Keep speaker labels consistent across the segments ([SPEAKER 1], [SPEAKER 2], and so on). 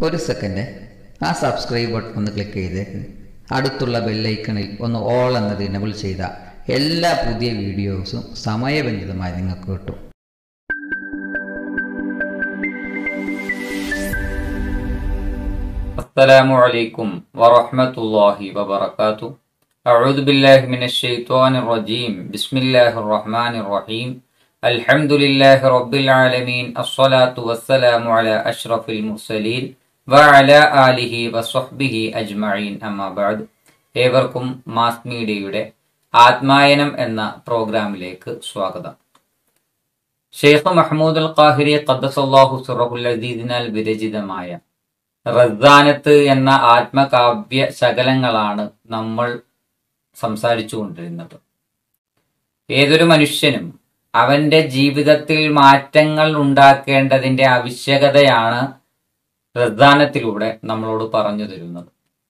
[SPEAKER 1] ഒരു സെക്കൻഡ് ആ subscribe button ഒന്ന് ക്ലിക്ക് ചെയ്തേക്ക് അടുത്തുള്ള ബെല്ലൈക്കണിൽ ഒന്ന് ഓൾ എന്നത് ഇനബിൾ ചെയ്ത എല്ലാ പുതിയ വീഡിയോസും സമയബന്ധിതമായി നിങ്ങൾക്ക് കിട്ടും
[SPEAKER 2] السلام عليكم ورحمة الله وبركاته أعوذ بالله من الشيطان الرجيم بسم الله الرحمن الرحيم الحمد لله رب العالمين الصلاة والسلام على أشرف المرسلين وعلى آله وصحبه أجمعين أما بعد ഏവർക്കും മാസ് മീഡിയയുടെ ആത്മായനം എന്ന പ്രോഗ്രാമിലേക്ക് സ്വാഗതം ഷെയ്ഖ് മഹ്മൂദ് അൽ ഖാഹിരി ഖദ്ദസല്ലാഹു സുറഹുൽ അദീദിനാൽ വിരചിതമായ റദ്ദാനത്ത് എന്ന ആത്മകാവ്യ ശകലങ്ങളാണ് നമ്മൾ സംസാരിച്ചു കൊണ്ടിരുന്നത് ഏതൊരു മനുഷ്യനും അവന്റെ ജീവിതത്തിൽ മാറ്റങ്ങൾ ഉണ്ടാക്കേണ്ടതിന്റെ ആവശ്യകതയാണ് റദ്ദാനത്തിലൂടെ നമ്മളോട് പറഞ്ഞു തരുന്നത്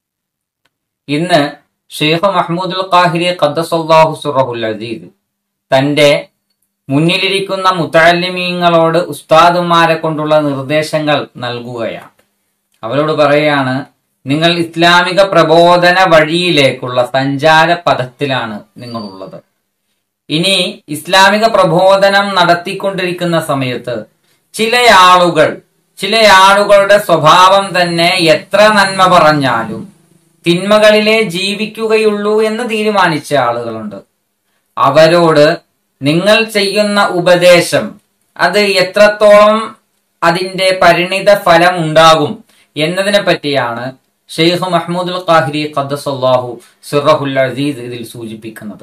[SPEAKER 2] ഇന്ന് ഷെയ്ഖ് മഹ്മൂദുൽ ഖാഹിരി ഖദ്ദസല്ലാഹു സുറഹുൽ അസീദ് തന്റെ മുന്നിലിരിക്കുന്ന മുത്തലിമീങ്ങളോട് ഉസ്താദുമാരെ കൊണ്ടുള്ള നിർദ്ദേശങ്ങൾ നൽകുകയാണ് അവരോട് പറയുകയാണ് നിങ്ങൾ ഇസ്ലാമിക പ്രബോധന വഴിയിലേക്കുള്ള സഞ്ചാര പദത്തിലാണ് നിങ്ങളുള്ളത് ഇനി ഇസ്ലാമിക പ്രബോധനം നടത്തിക്കൊണ്ടിരിക്കുന്ന സമയത്ത് ചില ആളുകൾ ചില ആളുകളുടെ സ്വഭാവം തന്നെ എത്ര നന്മ പറഞ്ഞാലും തിന്മകളിലെ ജീവിക്കുകയുള്ളൂ എന്ന് തീരുമാനിച്ച ആളുകളുണ്ട് അവരോട് നിങ്ങൾ ചെയ്യുന്ന ഉപദേശം അത് എത്രത്തോളം അതിന്റെ പരിണിത ഫലം ഉണ്ടാകും എന്നതിനെ പറ്റിയാണ് ഷെയ്ഖ് മഹ്മൂദുൽ ഖാഹിരി ഖദ്ദസല്ലാഹു സിറഹുൽ അസീസ് ഇതിൽ സൂചിപ്പിക്കുന്നത്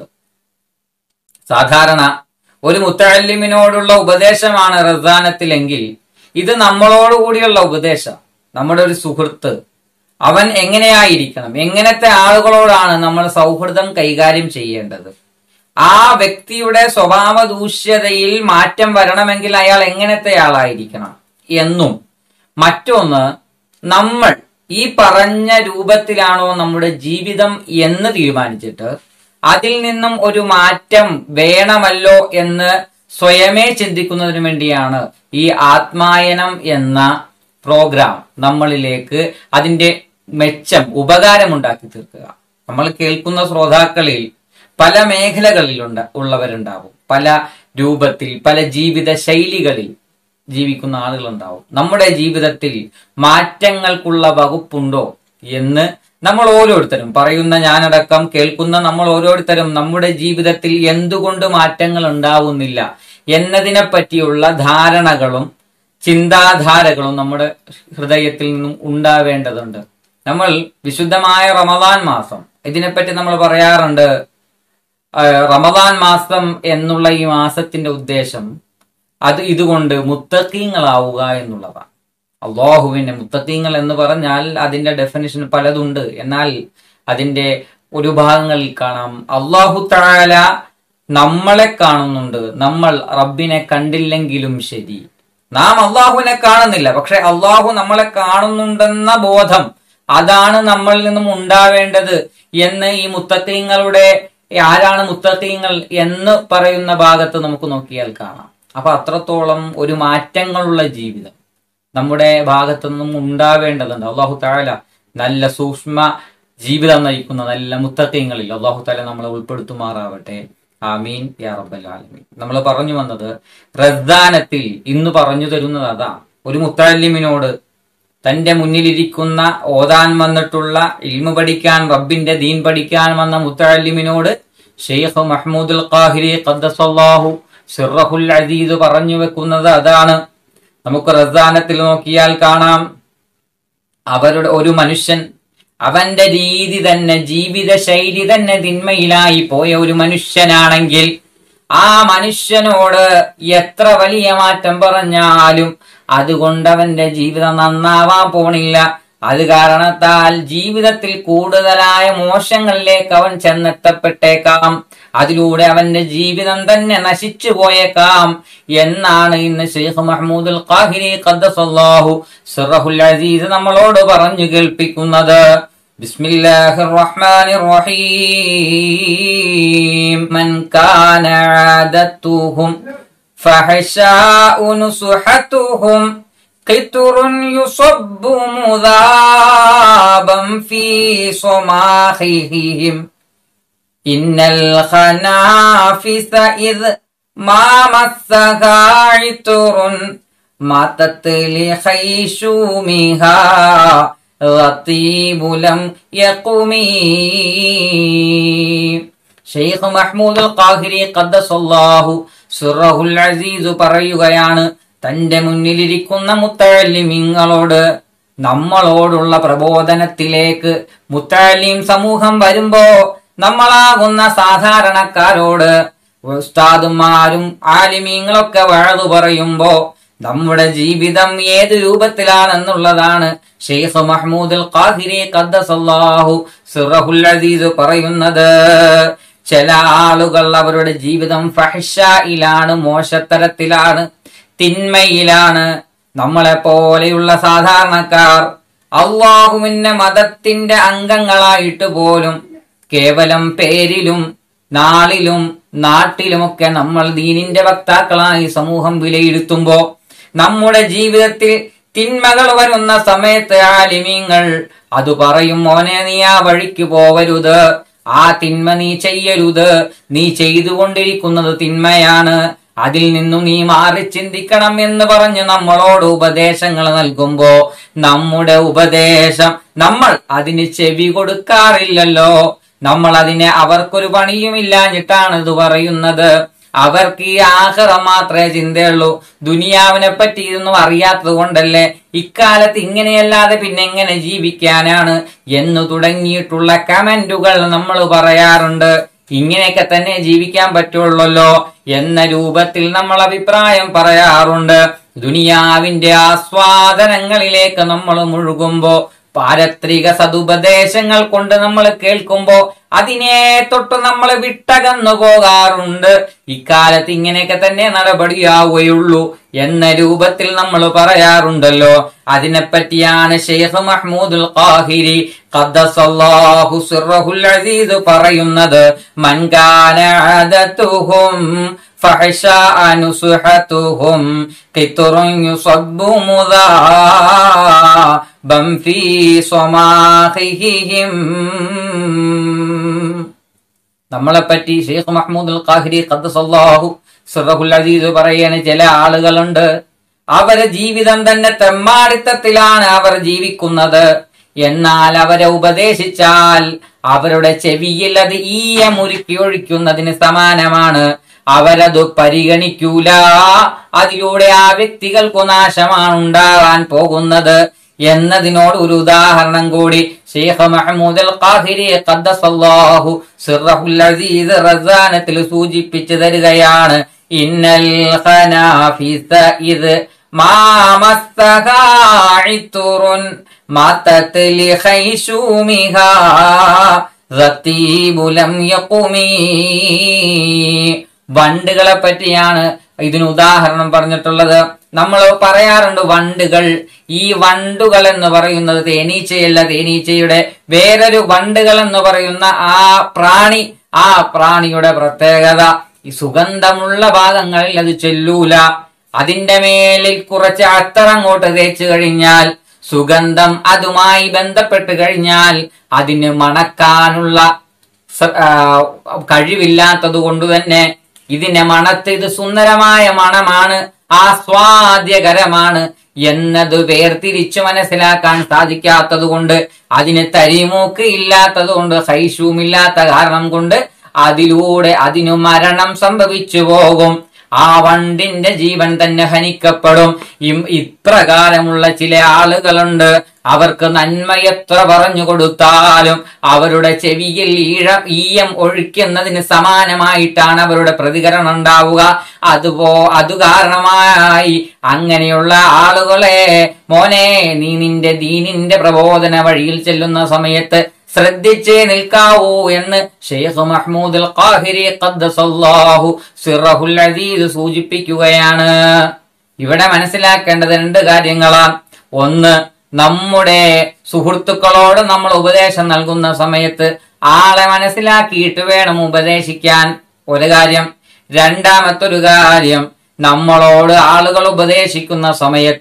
[SPEAKER 2] സാധാരണ ഒരു മുത്തല്ലിമിനോടുള്ള ഉപദേശമാണ് റസാനത്തിലെങ്കിൽ ഇത് നമ്മളോടുകൂടിയുള്ള ഉപദേശം നമ്മുടെ ഒരു സുഹൃത്ത് അവൻ എങ്ങനെയായിരിക്കണം എങ്ങനത്തെ ആളുകളോടാണ് നമ്മൾ സൗഹൃദം കൈകാര്യം ചെയ്യേണ്ടത് ആ വ്യക്തിയുടെ സ്വഭാവ ദൂഷ്യതയിൽ മാറ്റം വരണമെങ്കിൽ അയാൾ എങ്ങനത്തെ ആളായിരിക്കണം എന്നും മറ്റൊന്ന് നമ്മൾ ഈ പറഞ്ഞ രൂപത്തിലാണോ നമ്മുടെ ജീവിതം എന്ന് തീരുമാനിച്ചിട്ട് അതിൽ നിന്നും ഒരു മാറ്റം വേണമല്ലോ എന്ന് സ്വയമേ ചിന്തിക്കുന്നതിന് വേണ്ടിയാണ് ഈ ആത്മായനം എന്ന പ്രോഗ്രാം നമ്മളിലേക്ക് അതിന്റെ മെച്ചം ഉപകാരമുണ്ടാക്കി തീർക്കുക നമ്മൾ കേൾക്കുന്ന ശ്രോതാക്കളിൽ പല മേഖലകളിലുണ്ട് ഉള്ളവരുണ്ടാവും പല രൂപത്തിൽ പല ജീവിത ശൈലികളിൽ ജീവിക്കുന്ന ആളുകളുണ്ടാവും നമ്മുടെ ജീവിതത്തിൽ മാറ്റങ്ങൾക്കുള്ള വകുപ്പുണ്ടോ എന്ന് നമ്മൾ ഓരോരുത്തരും പറയുന്ന ഞാനടക്കം കേൾക്കുന്ന നമ്മൾ ഓരോരുത്തരും നമ്മുടെ ജീവിതത്തിൽ എന്തുകൊണ്ട് മാറ്റങ്ങൾ ഉണ്ടാവുന്നില്ല എന്നതിനെ പറ്റിയുള്ള ധാരണകളും ചിന്താധാരകളും നമ്മുടെ ഹൃദയത്തിൽ നിന്നും ഉണ്ടാവേണ്ടതുണ്ട് നമ്മൾ വിശുദ്ധമായ റമദാൻ മാസം ഇതിനെപ്പറ്റി നമ്മൾ പറയാറുണ്ട് റമദാൻ മാസം എന്നുള്ള ഈ മാസത്തിന്റെ ഉദ്ദേശം അത് ഇതുകൊണ്ട് മുത്തക്കീങ്ങളാവുക എന്നുള്ളതാണ് അള്ളാഹുവിന്റെ മുത്തക്കീങ്ങൾ എന്ന് പറഞ്ഞാൽ അതിന്റെ ഡെഫിനിഷൻ പലതുണ്ട് എന്നാൽ അതിന്റെ ഒരു ഭാഗങ്ങളിൽ കാണാം അള്ളാഹു താല നമ്മളെ കാണുന്നുണ്ട് നമ്മൾ റബ്ബിനെ കണ്ടില്ലെങ്കിലും ശരി നാം അള്ളാഹുവിനെ കാണുന്നില്ല പക്ഷെ അള്ളാഹു നമ്മളെ കാണുന്നുണ്ടെന്ന ബോധം അതാണ് നമ്മളിൽ നിന്നും ഉണ്ടാവേണ്ടത് എന്ന് ഈ മുത്തക്കീങ്ങളുടെ ആരാണ് മുത്തക്കീങ്ങൾ എന്ന് പറയുന്ന ഭാഗത്ത് നമുക്ക് നോക്കിയാൽ കാണാം അപ്പൊ അത്രത്തോളം ഒരു മാറ്റങ്ങളുള്ള ജീവിതം നമ്മുടെ ഭാഗത്തു നിന്നും ഉണ്ടാവേണ്ടതുണ്ട് അള്ളാഹു താല നല്ല സൂക്ഷ്മ ജീവിതം നയിക്കുന്ന നല്ല മുത്തക്കീങ്ങളിൽ അള്ളാഹു താല നമ്മളെ ഉൾപ്പെടുത്തുമാറാവട്ടെ ആമീൻ യാ റബ്ബൽ ആലമീൻ നമ്മൾ പറഞ്ഞു വന്നത് റദ്ദാനത്തിൽ ഇന്ന് പറഞ്ഞു തരുന്നത് അതാ ഒരു മുത്തല്ലിമിനോട് തന്റെ മുന്നിലിരിക്കുന്ന ഓതാൻ വന്നിട്ടുള്ള ഇൽമു പഠിക്കാൻ റബ്ബിന്റെ ദീൻ പഠിക്കാൻ വന്ന മുത്തല്ലിമിനോട് ഷെയ്ഖ് മഹ്മൂദുൽ ഖാഹിരി ഖദ്ദസല്ലാഹു സിറഹുൽ അസീദ് പറഞ്ഞു വെക്കുന്നത് അതാണ് നമുക്ക് റസാനത്തിൽ നോക്കിയാൽ കാണാം അവരുടെ ഒരു മനുഷ്യൻ അവന്റെ രീതി തന്നെ ജീവിത ശൈലി തന്നെ തിന്മയിലായി പോയ ഒരു മനുഷ്യനാണെങ്കിൽ ആ മനുഷ്യനോട് എത്ര വലിയ മാറ്റം പറഞ്ഞാലും അതുകൊണ്ട് അവന്റെ ജീവിതം നന്നാവാൻ പോണില്ല അത് കാരണത്താൽ ജീവിതത്തിൽ കൂടുതലായ മോശങ്ങളിലേക്ക് അവൻ ചെന്നെത്തപ്പെട്ടേക്കാം അതിലൂടെ അവന്റെ ജീവിതം തന്നെ നശിച്ചു പോയേക്കാം എന്നാണ് ഇന്ന് ഷെയ്ഖ് മഹ്മൂദുൽ ഖാഹിരി ഖദ്ദസല്ലാഹു സിറഹുൽ അസീസ് നമ്മളോട് പറഞ്ഞു കേൾപ്പിക്കുന്നത് ബിസ്മില്ലാഹിർ റഹ്മാനിർ റഹീം മൻ കാന ആദത്തുഹും ഫഹശാഉ നുസുഹതുഹും قطر يصب مذابا في صماخهم إن الخنافس إذ ما مسها عطر ماتت لخيشومها رطيب لم يقمي ഷെയ്ഖ് മഹ്മൂദ് അൽ ഖാഹിരി ഖദ്ദസല്ലാഹു സുറഹുൽ അസീസ് പറയുകയാണ് തന്റെ മുന്നിലിരിക്കുന്ന മുത്തലിമിങ്ങളോട് നമ്മളോടുള്ള പ്രബോധനത്തിലേക്ക് മുത്തലിം സമൂഹം വരുമ്പോ നമ്മളാകുന്ന സാധാരണക്കാരോട് ഉസ്താദുമാരും ആലിമീങ്ങളൊക്കെ വഴതു പറയുമ്പോ നമ്മുടെ ജീവിതം ഏത് രൂപത്തിലാണെന്നുള്ളതാണ് ഷെയ്ഖ് മഹ്മൂദ് അൽ ഖാഹിരി ഖദ്ദസല്ലാഹു സിറഹുൽ അസീസ് പറയുന്നത് ചില ആളുകൾ അവരുടെ ജീവിതം ഫഹിഷയിലാണ് മോശത്തരത്തിലാണ് തിന്മയിലാണ് നമ്മളെ പോലെയുള്ള സാധാരണക്കാർ അള്ളാഹുവിന്റെ മതത്തിന്റെ അംഗങ്ങളായിട്ട് പോലും കേവലം പേരിലും നാളിലും നാട്ടിലുമൊക്കെ നമ്മൾ ദീനിന്റെ വക്താക്കളായി സമൂഹം വിലയിരുത്തുമ്പോ നമ്മുടെ ജീവിതത്തിൽ തിന്മകൾ വരുന്ന സമയത്ത് ആലിമീങ്ങൾ അത് പറയും മോനെ നീ ആ വഴിക്ക് പോവരുത് ആ തിന്മ നീ ചെയ്യരുത് നീ ചെയ്തുകൊണ്ടിരിക്കുന്നത് തിന്മയാണ് അതിൽ നിന്നും നീ മാറി ചിന്തിക്കണം എന്ന് പറഞ്ഞ് നമ്മളോട് ഉപദേശങ്ങൾ നൽകുമ്പോ നമ്മുടെ ഉപദേശം നമ്മൾ അതിന് ചെവി കൊടുക്കാറില്ലല്ലോ നമ്മൾ അതിനെ അവർക്കൊരു പണിയുമില്ലാഞ്ഞിട്ടാണ് ഇത് പറയുന്നത് അവർക്ക് ഈ ആഹ്റം മാത്രമേ ചിന്തയുള്ളൂ ദുനിയാവിനെ പറ്റി ഇതൊന്നും അറിയാത്തത് കൊണ്ടല്ലേ ഇക്കാലത്ത് ഇങ്ങനെയല്ലാതെ പിന്നെ എങ്ങനെ ജീവിക്കാനാണ് എന്ന് തുടങ്ങിയിട്ടുള്ള കമന്റുകൾ നമ്മൾ പറയാറുണ്ട് ഇങ്ങനെയൊക്കെ തന്നെ ജീവിക്കാൻ പറ്റുള്ളല്ലോ എന്ന രൂപത്തിൽ നമ്മൾ അഭിപ്രായം പറയാറുണ്ട് ദുനിയാവിന്റെ ആസ്വാദനങ്ങളിലേക്ക് നമ്മൾ മുഴുകുമ്പോ പാരത്രിക സതുപദേശങ്ങൾ കൊണ്ട് നമ്മൾ കേൾക്കുമ്പോ അതിനെ തൊട്ട് നമ്മൾ വിട്ടകന്നു പോകാറുണ്ട് ഇക്കാലത്ത് ഇങ്ങനെയൊക്കെ തന്നെ നടപടിയാവുകയുള്ളൂ എന്ന രൂപത്തിൽ നമ്മൾ പറയാറുണ്ടല്ലോ അതിനെപ്പറ്റിയാണ് ഷെയ്ഖ് മഹ്മൂദുൽ ഖാഹിരി ഖദ്ദസല്ലാഹു സിർറഹുൽ അസീസ് പറയുന്നത് മൻ കാന ആദതുഹും فحشاء نصحتهم قطر يصب مذابا في صماخهم നമ്മളെപ്പറ്റി ഷെയ്ഖ് മഹ്മൂദ് അൽ ഖാഹിരി ഖദ്ദസല്ലാഹു സിറഹുൽ അസീസ് പറയുന്ന ചില ആളുകളുണ്ട് അവരെ ജീവിതം തന്നെ തെമ്മാടിത്തത്തിലാണ് അവർ ജീവിക്കുന്നത് എന്നാൽ അവരെ ഉപദേശിച്ചാൽ അവരുടെ ചെവിയിൽ അത് ഈയ മുറുക്കി ഒഴിക്കുന്നതിന് സമാനമാണ് അവരത് പരിഗണിക്കൂല അതിലൂടെ ആ വ്യക്തികൾക്കു നാശമാണ് ഉണ്ടാകാൻ പോകുന്നത് എന്നതിനോട് ഒരു ഉദാഹരണം കൂടി ഷെയ്ഖ് മഹ്മൂദ് അൽ ഖാഹിരി ഖദ്ദസല്ലാഹു സിർറഹുൽ അസീസ് റസാനത്തിൽ സൂചിപ്പിച്ചു തരികയാണ് ഇന്നൽ ഖനാഫിസ ഇത് മാമസ്തഹാഇത്തുറുൻ മാതത് ലിഖൈശൂമിഹാ റത്തീബു ലം യഖുമീ വണ്ടുകളെ പറ്റിയാണ് ഇതിന് ഉദാഹരണം പറഞ്ഞിട്ടുള്ളത് നമ്മൾ പറയാറുണ്ട് വണ്ടുകൾ ഈ വണ്ടുകൾ എന്ന് പറയുന്നത് തേനീച്ചയല്ല തേനീച്ചയുടെ വേറൊരു വണ്ടുകൾ എന്ന് പറയുന്ന ആ പ്രാണി ആ പ്രാണിയുടെ പ്രത്യേകത ഈ സുഗന്ധമുള്ള ഭാഗങ്ങളിൽ അത് ചെല്ലൂല അതിന്റെ മേലിൽ കുറച്ച് അത്തർ അങ്ങോട്ട് തേച്ചു കഴിഞ്ഞാൽ സുഗന്ധം അതുമായി ബന്ധപ്പെട്ട് കഴിഞ്ഞാൽ അതിന് മണക്കാനുള്ള സ- ആ, കഴിവില്ലാത്തത് കൊണ്ട് തന്നെ ഇതിനെ മണത്ത് ഇത് സുന്ദരമായ മണമാണ് ആസ്വാദ്യകരമാണ് എന്നത് വേർതിരിച്ചു മനസ്സിലാക്കാൻ സാധിക്കാത്തത് കൊണ്ട് അതിന് തരിമൂക്ക് ഇല്ലാത്തത് കൊണ്ട് ഹൈഷൂമില്ലാത്ത കാരണം കൊണ്ട് അതിലൂടെ അതിനു മരണം സംഭവിച്ചു പോകും ആ വണ്ടിന്റെ ജീവൻ തന്നെ ഹനിക്കപ്പെടും ഇം- ഇപ്രകാരമുള്ള ചില ആളുകളുണ്ട് അവർക്ക് നന്മ എത്ര പറഞ്ഞു കൊടുത്താലും അവരുടെ ചെവിയിൽ ഈഴ ഈയം ഒഴിക്കുന്നതിന് സമാനമായിട്ടാണ് അവരുടെ പ്രതികരണം ഉണ്ടാവുക അതുപോ അത് കാരണമായി അങ്ങനെയുള്ള ആളുകളെ മോനെ നീ നിന്റെ ദീനിന്റെ പ്രബോധന വഴിയിൽ ചെല്ലുന്ന സമയത്ത് ശ്രദ്ധിച്ചേ നിൽക്കാവൂ എന്ന് ഷെയ്ഖ് മഹ്മൂദ് അൽ ഖാഹിരി ഖദ്ദസല്ലാഹു സിറഹുൽ അസീസ് സൂചിപ്പിക്കുകയാണ് ഇവിടെ മനസ്സിലാക്കേണ്ടത് രണ്ട് കാര്യങ്ങളാണ് ഒന്ന് നമ്മുടെ സുഹൃത്തുക്കളോട് നമ്മൾ ഉപദേശം നൽകുന്ന സമയത്ത് ആളെ മനസ്സിലാക്കിയിട്ട് വേണം ഉപദേശിക്കാൻ ഒരു കാര്യം രണ്ടാമത്തൊരു കാര്യം നമ്മളോട് ആളുകൾ ഉപദേശിക്കുന്ന സമയത്ത്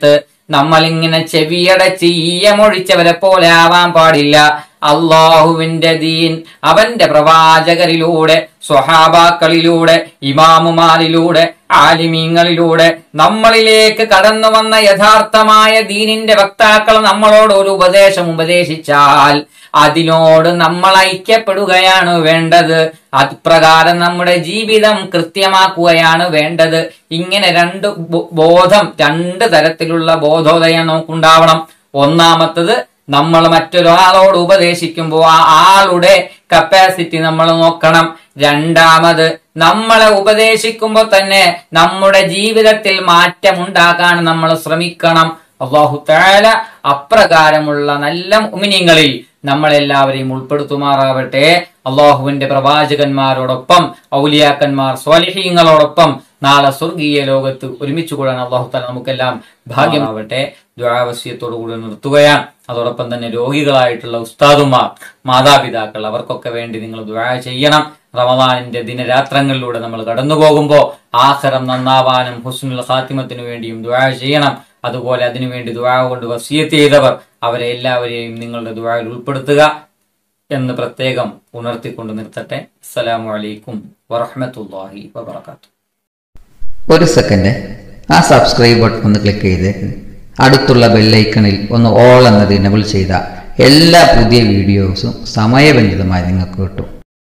[SPEAKER 2] നമ്മളിങ്ങനെ ചെവിയടച്ച് ഈയമൊഴിച്ചവരെ പോലെ ആവാൻ പാടില്ല അള്ളാഹുവിന്റെ ദീൻ അവന്റെ പ്രവാചകരിലൂടെ സ്വഹാബാക്കളിലൂടെ ഇമാമുമാരിലൂടെ ആലിമീങ്ങളിലൂടെ നമ്മളിലേക്ക് കടന്നു വന്ന യഥാർത്ഥമായ ദീനിന്റെ വക്താക്കൾ നമ്മളോട് ഒരു ഉപദേശം ഉപദേശിച്ചാൽ അതിനോട് നമ്മൾ ഐക്യപ്പെടുകയാണ് വേണ്ടത് അതുപ്രകാരം നമ്മുടെ ജീവിതം കൃത്യമാക്കുകയാണ് വേണ്ടത് ഇങ്ങനെ രണ്ട് ബോ- ബോധം രണ്ട് തരത്തിലുള്ള ബോധോദയം നമുക്കുണ്ടാവണം ഒന്നാമത്തത് നമ്മൾ മറ്റൊരാളോട് ഉപദേശിക്കുമ്പോൾ ആ ആളുടെ കപ്പാസിറ്റി നമ്മൾ നോക്കണം രണ്ടാമത് നമ്മളെ ഉപദേശിക്കുമ്പോൾ തന്നെ നമ്മുടെ ജീവിതത്തിൽ മാറ്റമുണ്ടാക്കാൻ നമ്മൾ ശ്രമിക്കണം അള്ളാഹു താല അപ്രകാരമുള്ള നല്ല ഉമിനിങ്ങളിൽ നമ്മളെല്ലാവരെയും ഉൾപ്പെടുത്തുമാറാവട്ടെ അള്ളാഹുവിന്റെ പ്രവാചകന്മാരോടൊപ്പം ഔലിയാക്കന്മാർ സ്വാലിഹീങ്ങളോടൊപ്പം നാളെ സ്വർഗീയ ലോകത്ത് ഒരുമിച്ച് കൂടാൻ അള്ളാഹു താല നമുക്കെല്ലാം ഭാഗ്യമാവട്ടെ ദ്വാവസ്യത്തോടു കൂടി നിർത്തുകയാണ് അതോടൊപ്പം തന്നെ രോഗികളായിട്ടുള്ള ഉസ്താദുമാർ മാതാപിതാക്കൾ അവർക്കൊക്കെ വേണ്ടി നിങ്ങൾ ദ്വാ ചെയ്യണം റമദാനിന്റെ ദിനരാത്രങ്ങളിലൂടെ നമ്മൾ കടന്നു പോകുമ്പോൾ ആഖിറം നന്നാവാനും ഹുസ്നുൽ ഖാത്തിമത്തിനു വേണ്ടിയും ദ്വാ ചെയ്യണം അതുപോലെ അതിനുവേണ്ടി ദ്വാ കൊണ്ട് വസീയത്ത് ചെയ്തവർ അവരെ എല്ലാവരെയും നിങ്ങളുടെ ദ്വായിൽ ഉൾപ്പെടുത്തുക എന്ന് പ്രത്യേകം ഉണർത്തിക്കൊണ്ട് നിർത്തട്ടെ അസ്സലാമു അലൈക്കും വറഹ്മത്തുള്ളാഹി വബറകാതുഹു
[SPEAKER 1] ഒരു സെക്കൻഡ് ആ സബ്സ്ക്രൈബ് ബട്ടൺ ഒന്ന് ക്ലിക്ക് ചെയ്തേക്ക് അടുത്തുള്ള ബെല്ലൈക്കണിൽ ഒന്ന് ഓൾ എന്നത് ഇനബിൾ ചെയ്ത എല്ലാ പുതിയ വീഡിയോസും സമയബന്ധിതമായി നിങ്ങൾക്ക് കിട്ടും